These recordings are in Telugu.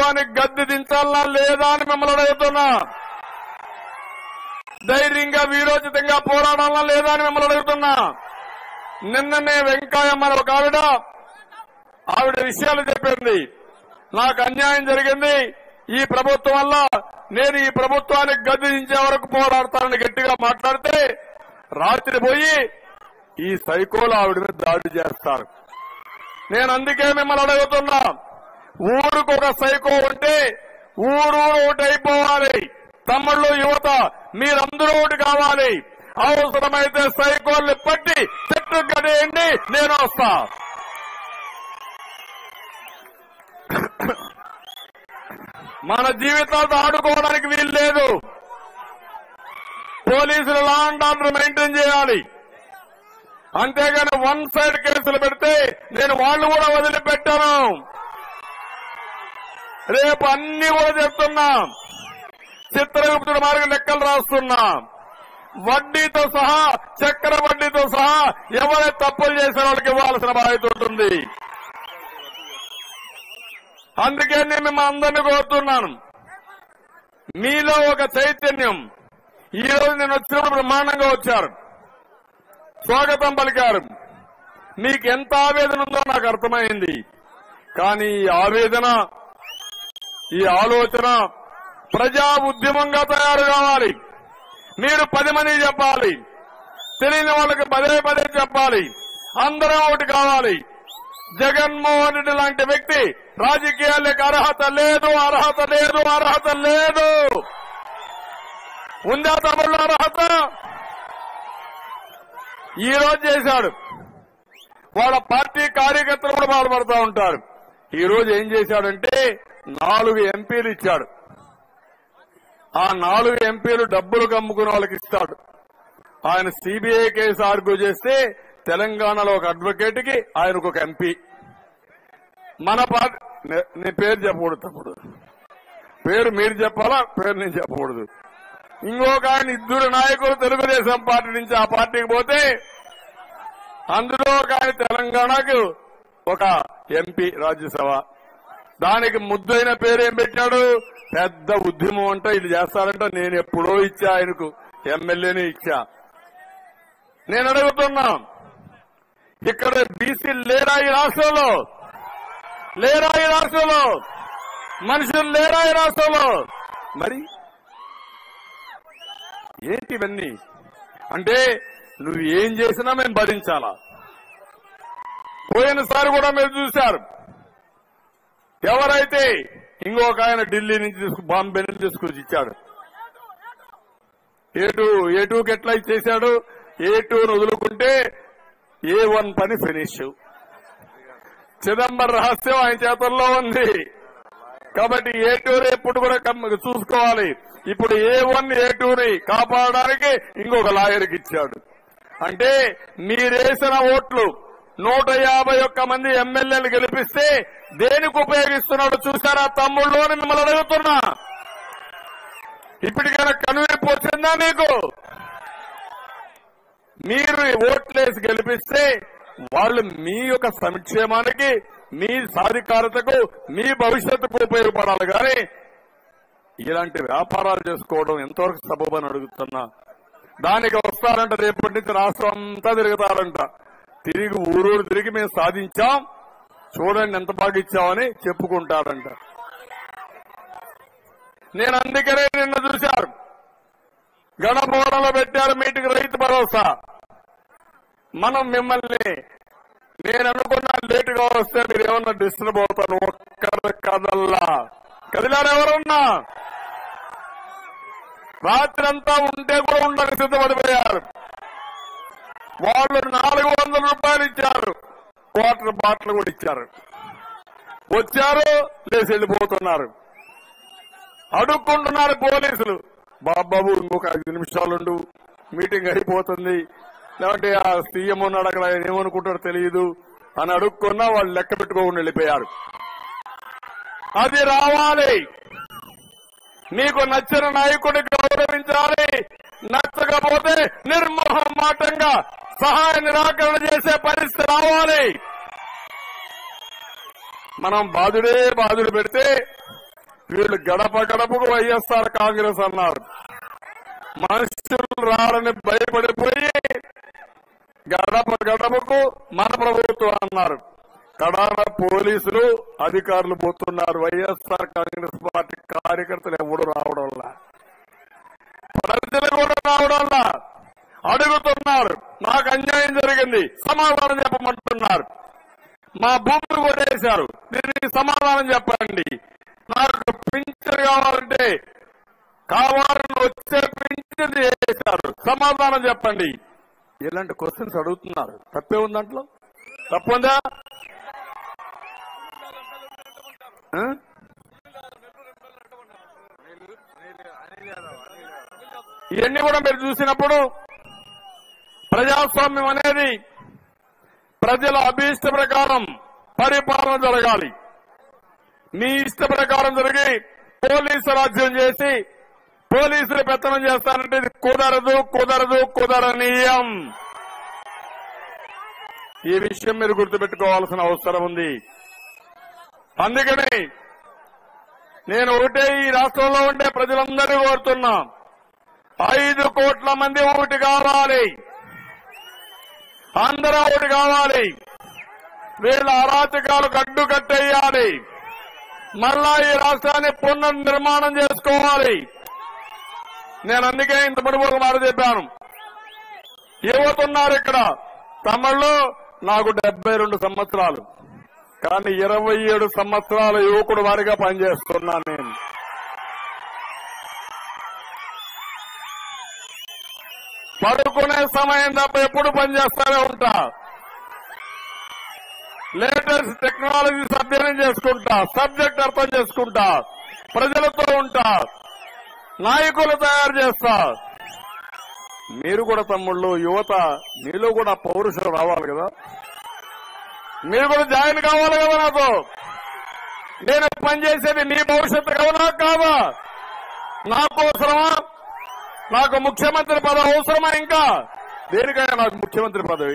ప్రభుత్వాన్ని గద్దె దించాలా లేదా అని మిమ్మల్ని అడుగుతున్నా ధైర్యంగా వీరోచితంగా పోరాడాలా లేదా అని మిమ్మల్ని అడుగుతున్నా నిన్ననే వెంకయ్యమ్మ అని ఒక ఆవిడ ఆవిడ విషయాలు చెప్పింది నాకు అన్యాయం జరిగింది ఈ ప్రభుత్వం వల్ల నేను ఈ ప్రభుత్వానికి గద్దెదించే వరకు పోరాడతానని గట్టిగా మాట్లాడితే రాత్రి పోయి ఈ సైకోలు ఆవిడ మీద దాడి చేస్తారు నేను అందుకే మిమ్మల్ని అడుగుతున్నా ఊరికి ఒక సైకో ఉంటే ఊరు ఒకటి అయిపోవాలి తమ్ముళ్ళు యువత మీరందరూ ఒకటి కావాలి అవసరమైతే సైకోల్ని పట్టి చెట్టు గడేయండి నేను వస్తా మన జీవితాలతో ఆడుకోవడానికి వీలు లేదు పోలీసులు లా అండ్ ఆర్డర్ మెయింటైన్ చేయాలి అంతేగాని వన్ సైడ్ కేసులు పెడితే నేను వాళ్ళు కూడా వదిలిపెట్టాను రేపు అన్ని కూడా చెప్తున్నా చిత్రగుప్తుడు మార్గం లెక్కలు రాస్తున్నా వడ్డీతో సహా చక్కెర వడ్డీతో సహా ఎవరైతే తప్పులు చేసిన వాళ్ళకి ఇవ్వాల్సిన బాధ్యత ఉంటుంది అందుకే నేను మిమ్మల్ని అందరినీ కోరుతున్నాను మీలో ఒక చైతన్యం ఈ రోజు నేను వచ్చినప్పుడు బ్రహ్మాండంగా వచ్చారు స్వాగతం పలికారు మీకు ఎంత ఆవేదన ఉందో నాకు అర్థమైంది కానీ ఈ ఆవేదన ఈ ఆలోచన ప్రజా ఉద్యమంగా తయారు కావాలి మీరు పది మంది చెప్పాలి తెలియని వాళ్ళకి పదే పదే చెప్పాలి అందరం ఒకటి కావాలి జగన్మోహన్ రెడ్డి లాంటి వ్యక్తి రాజకీయాలకు అర్హత లేదు అర్హత లేదు అర్హత లేదు ఉందా తమిళ అర్హత ఈ రోజు చేశాడు వాళ్ళ పార్టీ కార్యకర్తలు కూడా బాధపడుతూ ఉంటారు ఈ రోజు ఏం చేశాడంటే నాలుగు ఎంపీలు ఇచ్చాడు ఆ నాలుగు ఎంపీలు డబ్బులు కమ్ముకున్న వాళ్ళకి ఇస్తాడు ఆయన సిబిఐ కేసు ఆర్గ్యూ చేస్తే తెలంగాణలో ఒక అడ్వకేట్ కి ఆయనకు ఒక ఎంపీ మన పార్టీ నే- నీ పేరు చెప్పకూడదు తమ్ముడు పేరు మీరు చెప్పాలా పేరు నేను చెప్పకూడదు ఇంకొక ఆయన ఇద్దరు నాయకులు తెలుగుదేశం పార్టీ నుంచి ఆ పార్టీకి పోతే అందులో ఒక ఆయన తెలంగాణకు ఒక ఎంపీ రాజ్యసభ దానికి ముద్దైన పేరు ఏం పెట్టాడు పెద్ద ఉద్యమం అంట ఇది చేస్తారంట నేను ఎప్పుడో ఇచ్చా ఆయనకు ఎమ్మెల్యేని ఇచ్చా నేను అడుగుతున్నా ఇక్కడ బీసీ లేరా ఈ రాష్ట్రంలో లేరా ఈ రాష్ట్రంలో మనుషులు లేరా ఈ రాష్ట్రంలో మరి ఏంటి ఇవన్నీ అంటే నువ్వు ఏం చేసినా మేము భరించాలా పోయినసారి కూడా మీరు చూశారు ఎవరైతే ఇంకొక ఆయన ఢిల్లీ నుంచి తీసుకు బాంబే నుంచి తీసుకొచ్చి ఇచ్చాడు ఏ టూ ఏ టూకి ఎట్లా ఇచ్చేశాడు ఏ టూను వదులుకుంటే ఏ వన్ పని ఫినిష్ చిదంబరం రహస్యం ఆయన చేతుల్లో ఉంది కాబట్టి ఏ టూర్ ఎప్పుడు కూడా కమ్- చూసుకోవాలి ఇప్పుడు ఏ వన్ ఏ టూని కాపాడడానికి ఇంకొక లాయర్కి ఇచ్చాడు అంటే మీరేసిన ఓట్లు నూట యాభై ఒక్క మంది ఎమ్మెల్యేలు గెలిపిస్తే దేనికి ఉపయోగిస్తున్నాడు చూసారా తమ్ముళ్ళు అని మిమ్మల్ని అడుగుతున్నా ఇప్పటికైనా కనువిప్పు వచ్చిందా మీకు మీరు ఓట్లేసి గెలిపిస్తే వాళ్ళు మీ యొక్క సంక్షేమానికి మీ సాధికారతకు మీ భవిష్యత్తుకు ఉపయోగపడాలి కానీ ఇలాంటి వ్యాపారాలు చేసుకోవడం ఎంతవరకు సబబని అడుగుతున్నా దానికి వస్తారంట రేపటి నుంచి రాష్ట్రం అంతా తిరుగుతారంట తిరిగి ఊరూరు తిరిగి మేము సాధించాం చూడండి ఎంత బాగా ఇచ్చామని చెప్పుకుంటారంట నేను అందుకనే నిన్న చూశారు గణభవనంలో పెట్టారు మీటింగ్ రైతు భరోసా మనం మిమ్మల్ని నేను అనుకున్నా లేటుగా వస్తే మీరు ఏమన్నా డిస్టర్బ్ అవుతారు ఒక్కరు కదల్లా కదిలారు ఎవరన్నా రాత్రి అంతా ఉంటే కూడా ఉండక సిద్ధపడిపోయారు వాళ్ళు నాలుగు వందల రూపాయలు ఇచ్చారు వాటర్ బాటిల్ కూడా ఇచ్చారు వచ్చారు లేచి వెళ్ళిపోతున్నారు అడుక్కుంటున్నారు పోలీసులు బాబాబు ఇంకొక ఐదు నిమిషాలుండు మీటింగ్ అయిపోతుంది లేదంటే ఆ సీఎం ఉన్నాడు అక్కడ ఆయన ఏమనుకుంటాడో తెలియదు అని అడుక్కున్నా వాళ్ళు లెక్క పెట్టుకోకుండా వెళ్ళిపోయారు అది రావాలి మీకు నచ్చిన నాయకుడిని గౌరవించాలి నచ్చకపోతే నిర్మోహమాటంగా సహాయ నిరాకరణ చేసే పరిస్థితి రావాలి మనం బాధుడే బాధుడు పెడితే వీళ్ళు గడప గడపకు వైఎస్ఆర్ కాంగ్రెస్ అన్నారు మనుషులు రాలని భయపడిపోయి గడప గడపకు మన ప్రభుత్వం అన్నారు కడాన పోలీసులు అధికారులు పోతున్నారు వైఎస్ఆర్ కాంగ్రెస్ పార్టీ కార్యకర్తలు ఎవడు రావడం వల్ల ప్రజలు కూడా రావడం వల్ల అడుగుతున్నారు నాకు అన్యాయం జరిగింది సమాధానం చెప్పమంటున్నారు మా భూములు కొట్టేశారు దీనికి సమాధానం చెప్పండి నాకు పింఛన్ కావాలంటే కావాలని వచ్చే పింఛన్ చేశారు సమాధానం చెప్పండి ఇలాంటి క్వశ్చన్స్ అడుగుతున్నారు తప్పే ఉంది దాంట్లో తప్పుందా ఆ? ఇవన్నీ కూడా మీరు చూసినప్పుడు ప్రజాస్వామ్యం అనేది ప్రజల అభీష్ట ప్రకారం పరిపాలన జరగాలి మీ ఇష్ట ప్రకారం జరిగి పోలీసు రాజ్యం చేసి పోలీసులు పెత్తనం చేస్తారంటే ఇది కుదరదు కుదరదు కుదరనీయం ఈ విషయం మీరు గుర్తుపెట్టుకోవాల్సిన అవసరం ఉంది అందుకని నేను ఒకటే ఈ రాష్ట్రంలో ఉండే ప్రజలందరూ కోరుతున్నా ఐదు కోట్ల మంది ఒకటి కావాలి అందరూ ఒకటి కావాలి వీళ్ళ అరాచకాలు గడ్డు కట్టేయాలి మళ్ళా ఈ రాష్ట్రాన్ని పునర్నిర్మాణం చేసుకోవాలి నేను అందుకే ఇంత మునుపు ఒక మాట చెప్పాను యువత ఉన్నారు ఇక్కడ తమిళ్లో నాకు డెబ్బై రెండు సంవత్సరాలు కానీ ఇరవై ఏడు సంవత్సరాల యువకుడు వారిగా పనిచేస్తున్నాను నేను పడుకునే సమయం తప్ప ఎప్పుడు పనిచేస్తానే ఉంటా లేటెస్ట్ టెక్నాలజీస్ అధ్యయనం చేసుకుంటా సబ్జెక్ట్ అర్థం చేసుకుంటా ప్రజలతో ఉంటా నాయకులు తయారు చేస్తా మీరు కూడా తమ్ముళ్ళు యువత మీలో కూడా పౌరుషం రావాలి కదా మీరు కూడా జాయిన్ కావాలి కదా నాకు నేను పనిచేసేది మీ భవిష్యత్తు కావాలా కాదా నాకు అవసరమా నాకు ముఖ్యమంత్రి పదవి అవసరమా ఇంకా దేనికైనా నాకు ముఖ్యమంత్రి పదవి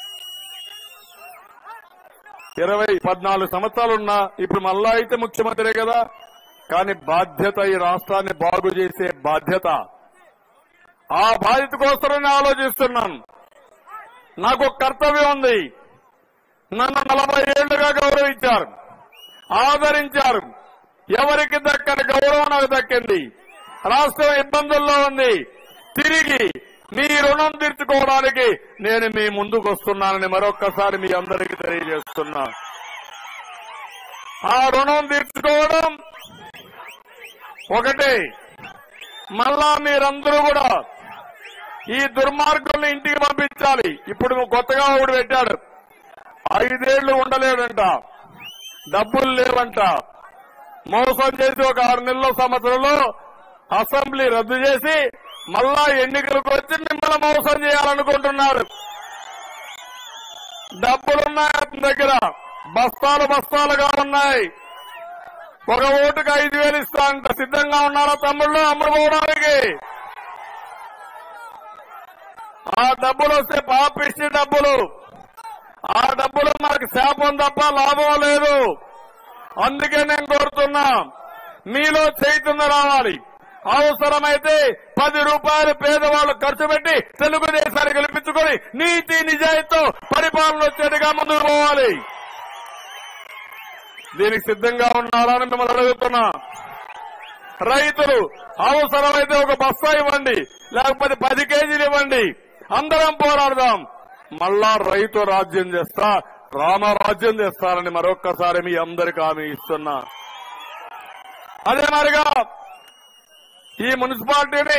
ఇరవై పద్నాలుగు సంవత్సరాలున్నా ఇప్పుడు మళ్ళా అయితే ముఖ్యమంత్రే కదా కానీ బాధ్యత ఈ రాష్ట్రాన్ని బాగు చేసే బాధ్యత ఆ బాధ్యత కోసం నేను ఆలోచిస్తున్నాను నాకు ఒక కర్తవ్యం ఉంది నన్ను నలభై ఏళ్లుగా గౌరవించారు ఆదరించారు ఎవరికి దక్కని గౌరవం నాకు దక్కింది రాష్ట్రం ఇబ్బందుల్లో ఉంది తిరిగి మీ రుణం తీర్చుకోవడానికి నేను మీ ముందుకు వస్తున్నానని మరొక్కసారి మీ అందరికీ తెలియజేస్తున్నా ఆ రుణం తీర్చుకోవడం ఒకటి మళ్ళా మీరందరూ కూడా ఈ దుర్మార్గుల్ని ఇంటికి పంపించాలి ఇప్పుడు కొత్తగా ఒకడు పెట్టాడు ఐదేళ్లు ఉండలేడంట డబ్బులు లేవంట మోసం చేసి ఒక ఆరు నెలల సంవత్సరంలో అసెంబ్లీ రద్దు చేసి మళ్ళా ఎన్నికలకు వచ్చి మిమ్మల్ని మోసం చేయాలనుకుంటున్నారు డబ్బులున్నాయి అతని దగ్గర బస్తాలు బస్తాలుగా ఉన్నాయి ఒక ఓటుకు ఐదు వేలు ఇస్తా అంట సిద్ధంగా ఉన్నారా తమ్ముళ్ళు అమ్ముడుపోవడానికి ఆ డబ్బులు వస్తే పాపిష్టి డబ్బులు ఆ డబ్బులు మనకు శాపం తప్ప లాభం లేదు అందుకే నేను కోరుతున్నా మీలో చైతన్యం రావాలి అవసరమైతే పది రూపాయలు పేదవాళ్ళు ఖర్చు పెట్టి తెలుగుదేశాన్ని గెలిపించుకొని నీతి నిజాయితీతో పరిపాలన వచ్చేట్టుగా ముందుకు పోవాలి దీనికి సిద్ధంగా ఉన్నారని మిమ్మల్ని అడుగుతున్నా రైతులు అవసరమైతే ఒక బస్తా ఇవ్వండి లేకపోతే పది కేజీలు ఇవ్వండి అందరం పోరాడదాం మళ్ళా రైతు రాజ్యం చేస్తా రామరాజ్యం చేస్తారని మరొక్కసారి మీ అందరికి హామీ ఇస్తున్నా అదే మరిగా ఈ మున్సిపాలిటీని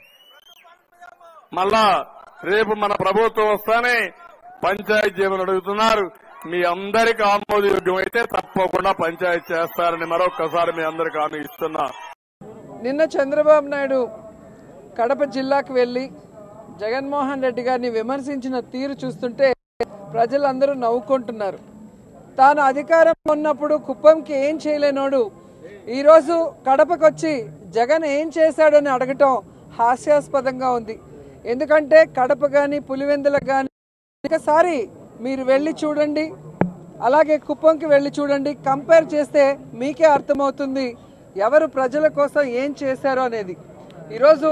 మళ్ళా రేపు మన ప్రభుత్వం వస్తానే పంచాయతీ జీవనం అడుగుతున్నారు మీ అందరికి ఆమోదయోగ్యం అయితే తప్పకుండా పంచాయతీ చేస్తారని మరొక్కసారి మీ అందరికి హామీ ఇస్తున్నా నిన్న చంద్రబాబు నాయుడు కడప జిల్లాకు వెళ్లి జగన్మోహన్ రెడ్డి గారిని విమర్శించిన తీరు చూస్తుంటే ప్రజలందరూ నవ్వుకుంటున్నారు తాను అధికారం ఉన్నప్పుడు కుప్పంకి ఏం చేయలేనోడు ఈరోజు కడపకొచ్చి జగన్ ఏం చేశాడని అడగటం హాస్యాస్పదంగా ఉంది ఎందుకంటే కడప కానీ పులివెందులకు కానీ ఒకసారి మీరు వెళ్ళి చూడండి అలాగే కుప్పంకి వెళ్ళి చూడండి కంపేర్ చేస్తే మీకే అర్థమవుతుంది ఎవరు ప్రజల కోసం ఏం చేశారో అనేది ఈరోజు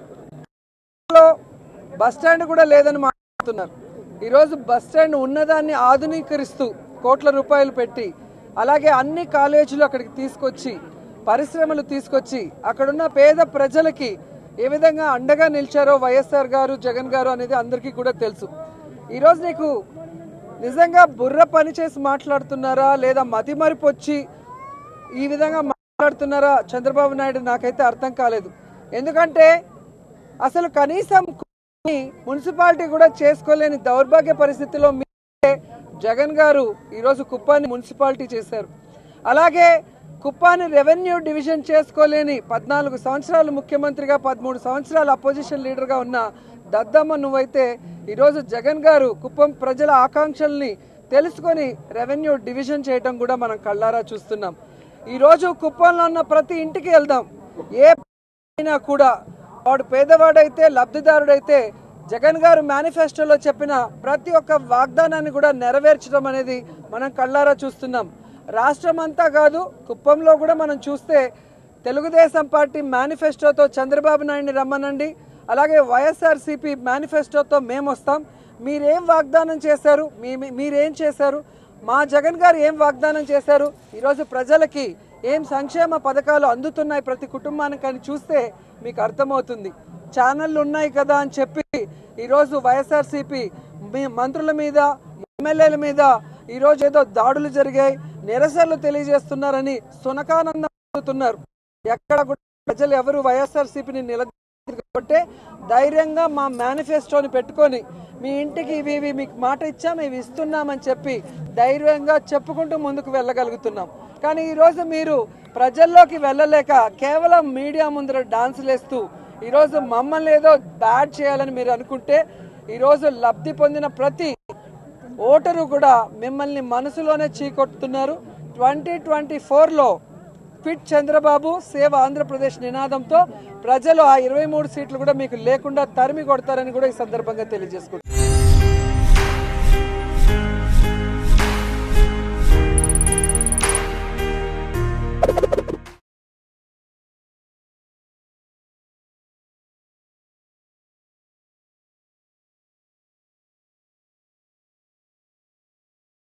లో బస్ స్టాండ్ కూడా లేదని మాట్లాడుతున్నారు ఈరోజు బస్ స్టాండ్ ఉన్నదాన్ని ఆధునీకరిస్తూ కోట్ల రూపాయలు పెట్టి అలాగే అన్ని కాలేజీలు అక్కడికి తీసుకొచ్చి పరిశ్రమలు తీసుకొచ్చి అక్కడున్న పేద ప్రజలకి ఏ విధంగా అండగా నిలిచారో వైఎస్ఆర్ గారు జగన్ గారు అనేది అందరికీ కూడా తెలుసు ఈరోజు నీకు నిజంగా బుర్ర పని చేసి మాట్లాడుతున్నారా లేదా మతి మరిపి వచ్చి ఈ విధంగా మాట్లాడుతున్నారా చంద్రబాబు నాయుడు నాకైతే అర్థం కాలేదు ఎందుకంటే అసలు కనీసం కొన్ని మున్సిపాలిటీ కూడా చేసుకోలేని దౌర్భాగ్య పరిస్థితిలో మీరే జగన్ గారు ఈరోజు కుప్పాన్ని మున్సిపాలిటీ చేశారు అలాగే కుప్పాన్ని రెవెన్యూ డివిజన్ చేసుకోలేని పద్నాలుగు సంవత్సరాలు ముఖ్యమంత్రిగా పదమూడు సంవత్సరాలు అపోజిషన్ లీడర్గా ఉన్న దద్దమ్మ నువ్వైతే ఈరోజు జగన్ గారు కుప్పం ప్రజల ఆకాంక్షల్ని తెలుసుకొని రెవెన్యూ డివిజన్ చేయటం కూడా మనం కళ్ళారా చూస్తున్నాం ఈరోజు కుప్పంలో ఉన్న ప్రతి ఇంటికి వెళ్దాం ఏ అయినా కూడా వాడు పేదవాడైతే లబ్ధిదారుడైతే జగన్ గారు మేనిఫెస్టోలో చెప్పిన ప్రతి ఒక్క వాగ్దానాన్ని కూడా నెరవేర్చడం అనేది మనం కళ్ళారా చూస్తున్నాం రాష్ట్రం అంతా కాదు కుప్పంలో కూడా మనం చూస్తే తెలుగుదేశం పార్టీ మేనిఫెస్టోతో చంద్రబాబు నాయుడిని రమ్మనండి అలాగే వైఎస్ఆర్సీపీ మేనిఫెస్టోతో మేము వస్తాం మీరేం వాగ్దానం చేశారు మీ మీ- మీరేం చేశారు మా జగన్ గారు ఏం వాగ్దానం చేశారు ఈరోజు ప్రజలకి ఏం సంక్షేమ పథకాలు అందుతున్నాయి ప్రతి కుటుంబానికి అని చూస్తే మీకు అర్థమవుతుంది ఛానళ్ళు ఉన్నాయి కదా అని చెప్పి ఈరోజు వైఎస్ఆర్సీపీ మీ మంత్రుల మీద ఎమ్మెల్యేల మీద ఈరోజు ఏదో దాడులు జరిగాయి నిరసనలు తెలియజేస్తున్నారని సునకానందం పొందుతున్నారు ఎక్కడ కూడా ప్రజలు ఎవరు వైఎస్ఆర్సీపీని నిలబట్టే ధైర్యంగా మా మేనిఫెస్టోని పెట్టుకొని మీ ఇంటికి ఇవి ఇవి మీకు మాట ఇచ్చాం ఇవి ఇస్తున్నామని చెప్పి ధైర్యంగా చెప్పుకుంటూ ముందుకు వెళ్ళగలుగుతున్నాం కానీ ఈరోజు మీరు ప్రజల్లోకి వెళ్ళలేక కేవలం మీడియా ముందర డాన్సులు వేస్తూ ఈరోజు మమ్మల్ని ఏదో బ్యాడ్ చేయాలని మీరు అనుకుంటే ఈరోజు లబ్ధి పొందిన ప్రతి ఓటరు కూడా మిమ్మల్ని మనసులోనే చీకొట్టుతున్నారు ట్వంటీ ట్వంటీ ఫోర్లో ఫిట్ చంద్రబాబు సేవ ఆంధ్రప్రదేశ్ నినాదంతో ప్రజలు ఆ ఇరవై మూడు సీట్లు కూడా మీకు లేకుండా తరిమి కొడతారని కూడా ఈ సందర్భంగా తెలియజేసుకుంటున్నారు